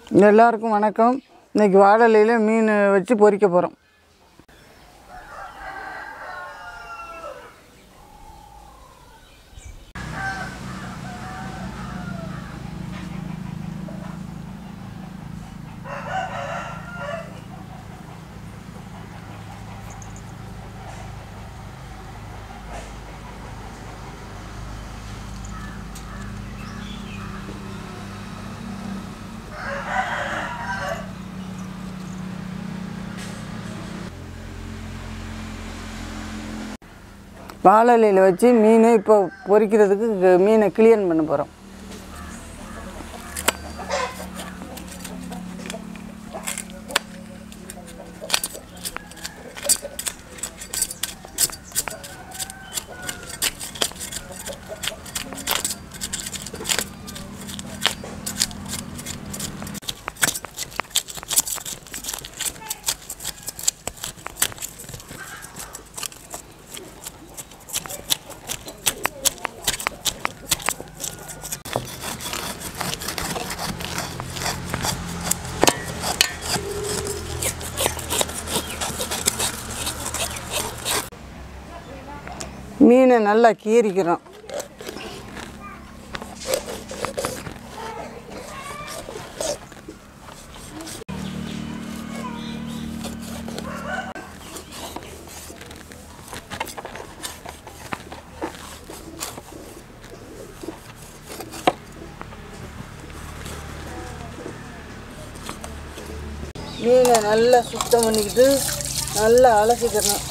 எல்லாருக்கும் வணக்கம் இன்னைக்கு வாழலையில் மீன் வச்சு பொரிக்க போகிறோம் வாழலையில் வச்சு மீன் இப்போ பொரிக்கிறதுக்கு க- மீனை கிளியன் பண்ண போகிறோம் மீனை நல்லா கீறிக்கிறோம் மீனை நல்லா சுத்தம் பண்ணிக்கிட்டு நல்லா அலசிக்கிறணும்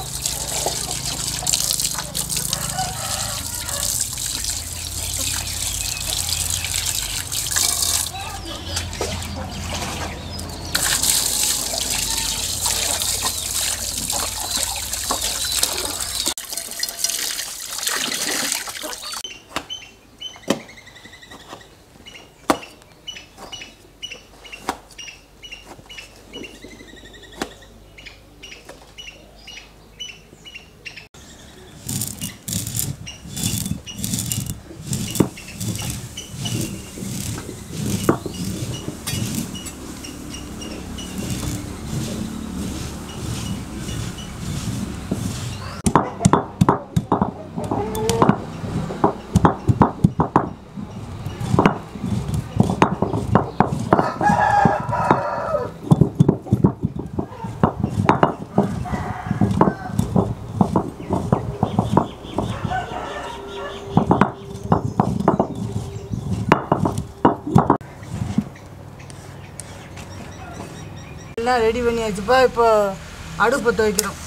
எல்லாம் ரெடி பண்ணியாச்சுப்பா இப்போ அடுப்பு துவைக்கிறோம்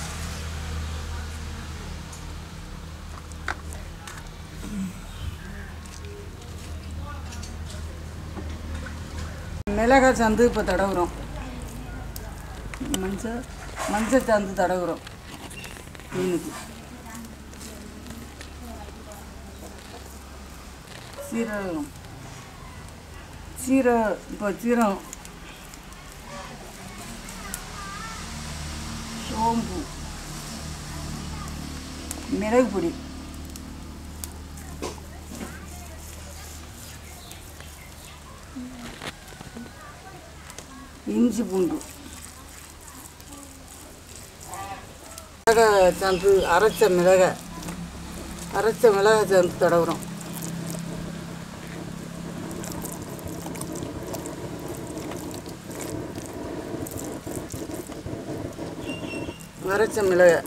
மிளகாய் சாந்து இப்போ தடவுறோம் மஞ்சள் மஞ்சள் சாந்து தடவுறோம் மீனுக்கு சீரகம் சீரகம் இப்போ சீரகம் சோம்பு மிளகு பொடி இஞ்சி பூண்டு மிளகாய் சாந்து அரைச்ச மிளகாய் அரைச்ச மிளகாய் சாந்து தடவுறோம் அரைச்ச மிளகாய்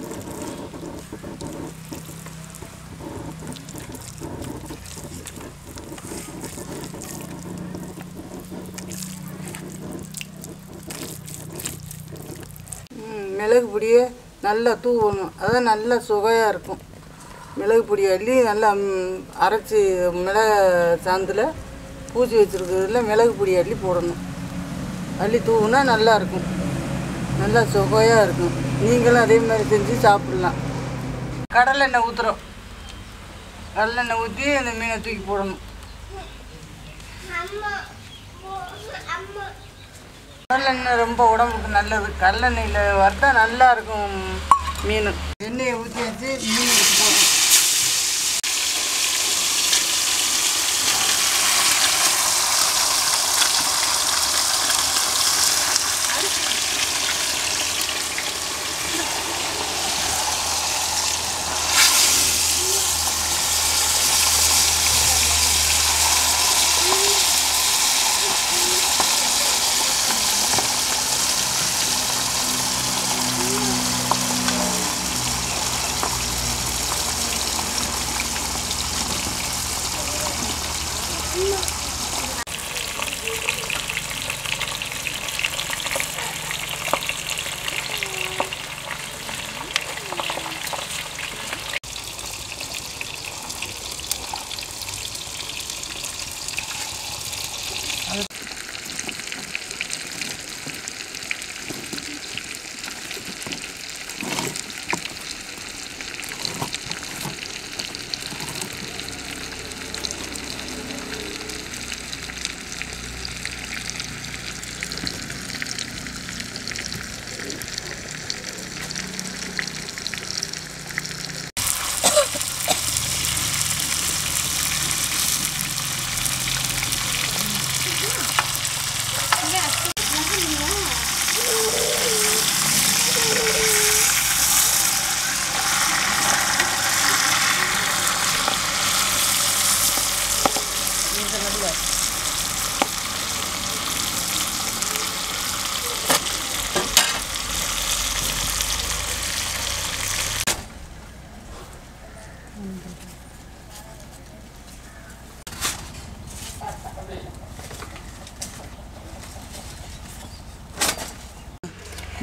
ம், மிளகு பொடியை நல்லா தூவணும் அதான் நல்லா சுவையாக இருக்கும் மிளகு பொடி அள்ளி நல்லா ம், அரைச்சி மிளகு சாந்தில் பூச்சி வச்சுருக்கிறதுல மிளகு பொடி அள்ளி போடணும் அள்ளி தூவுனா நல்லா இருக்கும் நல்லா சுவையாக இருக்கும் நீங்களும் அதே மாதிரி செஞ்சு சாப்பிட்லாம் கடலெண்ணெய் ஊற்றுறோம் கடலெண்ணெய் ஊற்றி அந்த மீனை தூக்கி போடணும் கடலெண்ணெய் ரொம்ப உடம்புக்கு நல்லது கடலெண்ணெயில் வறுத்தா நல்லா இருக்கும் மீன் எண்ணெயை ஊற்றி வச்சு மீன் எடுத்து போடணும்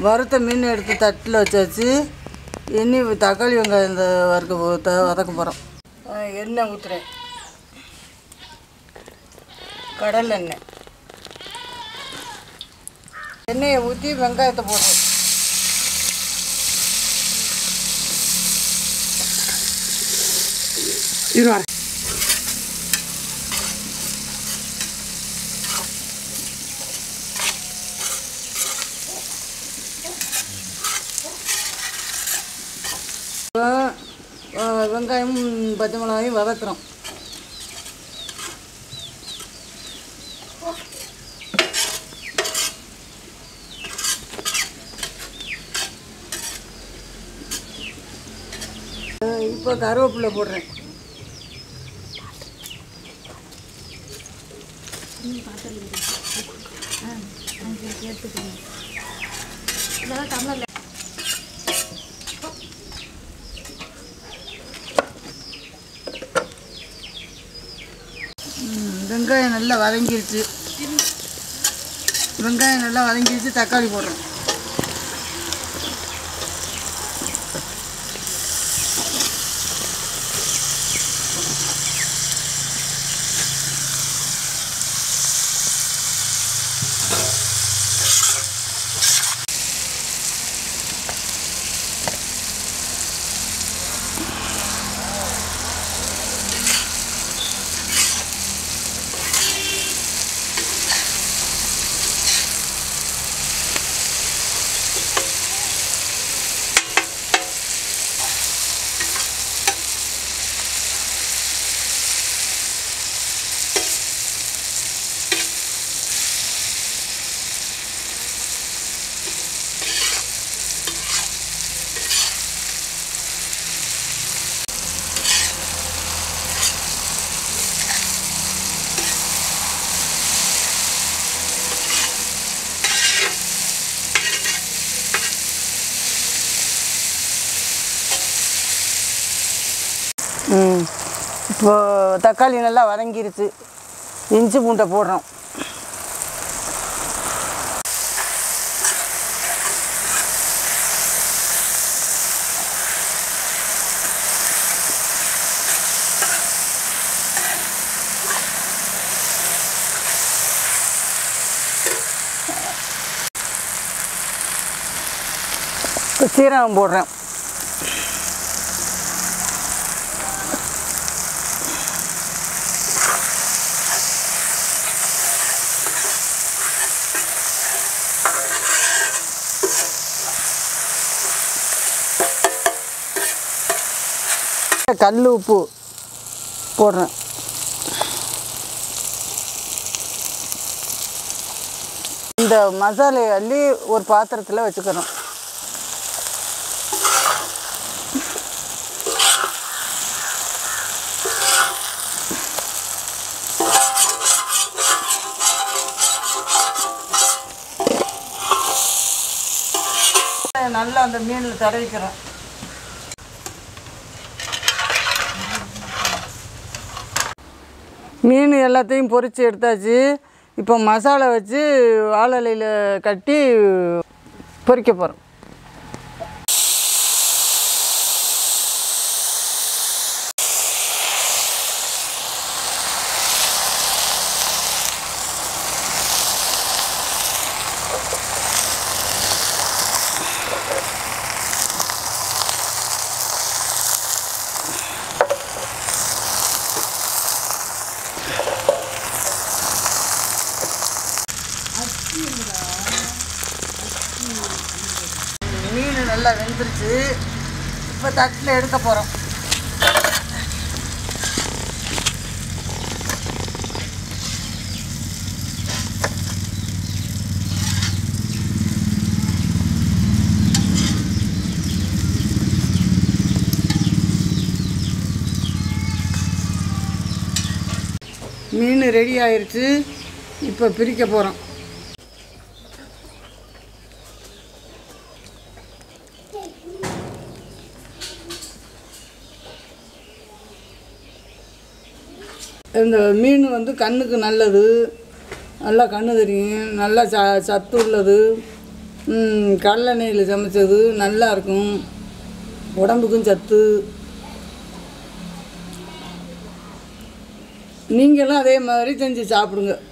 வறுத்த மீன் எடுத்து தட்டில் வச்சாச்சு எண்ணி தக்காளி வெங்காயம் இந்த வறுக்க போ- த- வதக்க போகிறோம் எண்ணெய் ஊற்றுறேன் கடல் எண்ணெய் எண்ணெயை ஊற்றி வெங்காயத்தை போடுறோம் இருவாரு இப்போ, அஹ், வெங்காயம் பச்சை மிளகாயும் வதக்குறோம் அஹ், இப்போ கருவேப்பிலை போடுறேன் ம், வெங்காயம் நல்லா வதங்கிருச்சு வெங்காயம் நல்லா வதங்கிருச்சு தக்காளி போடுறோம் ம் இப்போ தக்காளி நல்லா வதங்கிருச்சு இஞ்சி பூண்டை போடுறோம் இப்போ சீரகம் போடுறேன் கல் உப்பு போடுறேன் இந்த மசாலையை அள்ளி ஒரு பாத்திரத்தில் வச்சுக்கிறோம் நல்லா அந்த மீனில் தடவிக்கிறோம் மீன் எல்லாத்தையும் பொரித்து எடுத்தாச்சு இப்போ மசாலா வச்சு வாழலையில் கட்டி பொரிக்க போகிறோம் மீன் நல்லா வெந்துருச்சு இப்போ தட்டில் எடுக்க போகிறோம் மீன் ரெடி ஆயிருச்சு இப்போ பிரிக்க போகிறோம் இந்த மீன் வந்து கண்ணுக்கு நல்லது நல்லா கண்ணு தெரியும் நல்லா ச சத்து உள்ளது ம், கடலெண்ணெயில் சமைச்சது நல்லா இருக்கும் உடம்புக்கும் சத்து நீங்களும் அதே மாதிரி செஞ்சு சாப்பிடுங்க